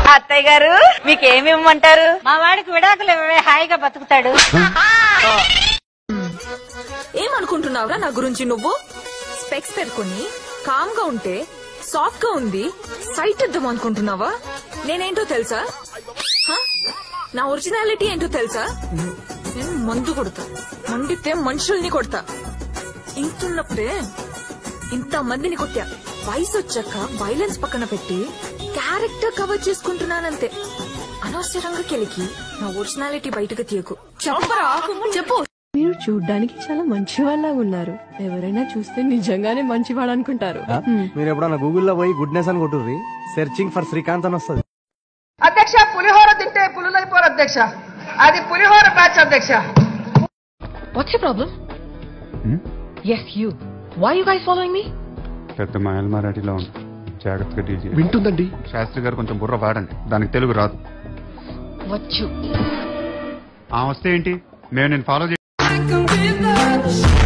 అత్తయ్య గారు మీకేమి ఇమ్మంటారు మా వాడికి విడాకులు ఇవ్వవే హాయిగా బతుకుతాడు ఏమనుకుంటున్నావురా నా గురించి నువ్వు స్పెక్స్ పెట్టుకుని కామ్ గా ఉంటే సాఫ్ట్ గా ఉంది సైట్ ఇద్దాం అనుకుంటున్నావా నేనేంటో తెలుసా హ? నా ఒరిజినాలిటీ ఏంటో తెలుసా నేను మందు కొడతా మండితే మనుషుల్ని కొడతా ఇంతున్నప్పుడే ఇంత మందిని కొట్టా వయసు వచ్చాక వైలెన్స్ పక్కన పెట్టి క్యారెక్టర్ కవర్ చేసుకుంటున్నానంతే అనవసరంగా కెలికి నా ఒరిజినాలిటీ బయటకు తీయకు చెప్పరా చెప్పు మీరు చూడ్డానికి చాలా మంచి వాళ్ళ ఉన్నారు ఎవరైనా చూస్తే నిజంగానే మంచివాడు అనుకుంటారు మీరు ఎప్పుడన్నా గూగుల్లో పోయి గుడ్నెస్ అని కొట్టుర్రి సెర్చింగ్ ఫర్ శ్రీకాంత్ అని వస్తుంది అధ్యక్ష పులిహోర తింటే పులులైపోరు అధ్యక్ష అది పులిహోర బ్యాచ్ అధ్యక్ష What's your problem? Yes, you. Why are you guys following me? పెద్ద మాయల్ మరాఠీలో ఉంది జాగ్రత్తగా డీల్ చేయండి వింటుందండి శాస్త్రి గారు కొంచెం బుర్ర వాడండి దానికి తెలుగు రాదు What you? ఆ వస్తే ఏంటి మేము నేను ఫాలో చే